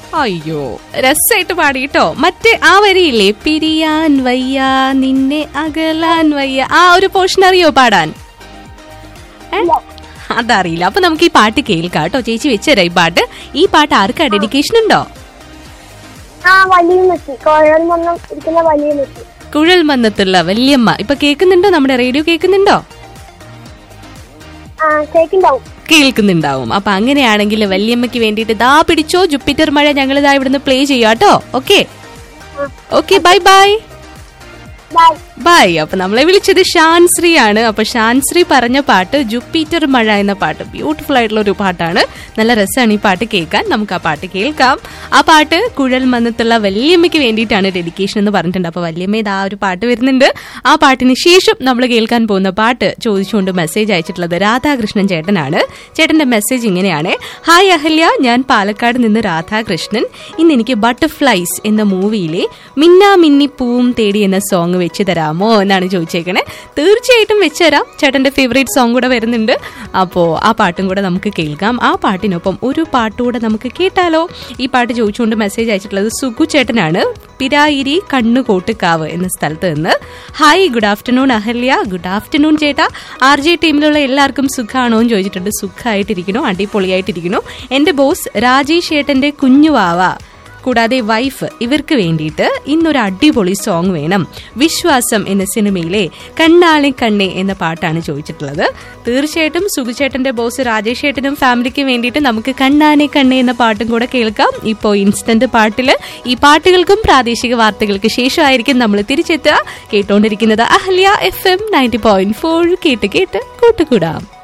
അയ്യോ രസമായിട്ട് പാടിട്ടോ മറ്റേ ആ വരിയില്ലേ പിരിയാൻ വയ്യ നിന്നെ അകലാൻ വയ്യ ആ ഒരു പോർഷൻ അറിയോ പാടാൻ ഏ? അതറിയില്ല അപ്പൊ നമുക്ക് ഈ പാട്ട് കേൾക്കാം കേട്ടോ ചേച്ചി വെച്ചുതരാം ഈ പാട്ട് ഈ പാട്ട് ആർക്കാ ഡെഡിക്കേഷൻ ഉണ്ടോ ആ വലിയ മെസ്സി കോഴൽ മണ്ണം ഇരിക്കുന്ന വലിയ മെസ്സി കുഴൽ മന്നത്തുള്ള വല്യമ്മ ഇപ്പൊ കേൾക്കുന്നുണ്ടോ നമ്മുടെ റേഡിയോ കേൾക്കുന്നുണ്ടോ ആ കേക്കുണ്ടാവും കേൾക്കുന്നുണ്ടാവും അപ്പൊ അങ്ങനെയാണെങ്കിൽ വല്യമ്മയ്ക്ക് വേണ്ടിയിട്ട് ദാ പിടിച്ചോ ജുപ്പിറ്റർ മഴ ഞങ്ങൾ ഇതാ ഇവിടുന്ന് പ്ലേ ചെയ്യാം കേട്ടോ okay okay bye bye bye bye അപ്പൊ നമ്മളെ വിളിച്ചത് ഷാൻശ്രീ ആണ് അപ്പൊ ഷാൻശ്രീ പറഞ്ഞ പാട്ട് ജുപ്പിറ്റർ മഴ എന്ന പാട്ട് ബ്യൂട്ടിഫുൾ ആയിട്ടുള്ള ഒരു പാട്ടാണ് നല്ല രസമാണ് ഈ പാട്ട് കേൾക്കാൻ നമുക്ക് ആ പാട്ട് കേൾക്കാം ആ പാട്ട് കുഴൽ മന്നത്തുള്ള വല്യമ്മയ്ക്ക് വേണ്ടിയിട്ടാണ് ഡെഡിക്കേഷൻ എന്ന് പറഞ്ഞിട്ടുണ്ട് അപ്പൊ വല്യമ്മ ഇത് ആ ഒരു പാട്ട് വരുന്നുണ്ട് ആ പാട്ടിന് ശേഷം നമ്മൾ കേൾക്കാൻ പോകുന്ന പാട്ട് ചോദിച്ചുകൊണ്ട് മെസ്സേജ് അയച്ചിട്ടുള്ളത് രാധാകൃഷ്ണൻ ചേട്ടനാണ് ചേട്ടന്റെ മെസ്സേജ് ഇങ്ങനെയാണ് ഹായ് അഹല്യ ഞാൻ പാലക്കാട് നിന്ന് രാധാകൃഷ്ണൻ ഇന്ന് എനിക്ക് ബട്ടർഫ്ലൈസ് എന്ന മൂവിയിലെ മിന്നാ മിന്നി പൂവും തേടി എന്ന സോങ് വെച്ച് തരാമോ എന്നാണ് ചോദിച്ചേക്കണേ തീർച്ചയായിട്ടും വെച്ച് തരാം ചേട്ടന്റെ ഫേവറേറ്റ് സോങ് കൂടെ വരുന്നുണ്ട് അപ്പോ ആ പാട്ടും കൂടെ നമുക്ക് കേൾക്കാം ആ പാട്ടിനൊപ്പം ഒരു പാട്ടുകൂടെ നമുക്ക് കേട്ടാലോ ഈ പാട്ട് ചോദിച്ചുകൊണ്ട് മെസ്സേജ് അയച്ചിട്ടുള്ളത് സുഗു ചേട്ടനാണ് പിരായിരി കണ്ണുകോട്ടുകാവ് എന്ന സ്ഥലത്ത് നിന്ന് hi good afternoon Ahalya good afternoon ചേട്ടാ ആർ ജെ ടീമിലുള്ള എല്ലാവർക്കും സുഖമാണോ എന്ന് ചോദിച്ചിട്ടുണ്ട് സുഖമായിട്ടിരിക്കണോ അടിപൊളിയായിട്ടിരിക്കണോ എന്റെ ബോസ് രാജേഷ് ചേട്ടന്റെ കുഞ്ഞുവാവ കൂടാതെ വൈഫ് ഇവർക്ക് വേണ്ടിയിട്ട് ഇന്നൊരു അടിപൊളി സോങ് വേണം വിശ്വാസം എന്ന സിനിമയിലെ കണ്ണാളെ കണ്ണേ എന്ന പാട്ടാണ് ചോദിച്ചിട്ടുള്ളത് തീർച്ചയായിട്ടും സുഖുചേട്ടന്റെ ബോസ് രാജേഷ് ചേട്ടനും ഫാമിലിക്ക് വേണ്ടിയിട്ട് നമുക്ക് കണ്ണാനെ കണ്ണേ എന്ന പാട്ടും കൂടെ കേൾക്കാം ഇപ്പോൾ ഇൻസ്റ്റന്റ് പാട്ടില് ഈ പാട്ടുകൾക്കും പ്രാദേശിക വാർത്തകൾക്ക് ശേഷമായിരിക്കും നമ്മൾ തിരിച്ചെത്തുക കേട്ടുകൊണ്ടിരിക്കുന്നത് Ahalya F M ninety point four കേട്ട് കേട്ട് കൂട്ടുകൂടാം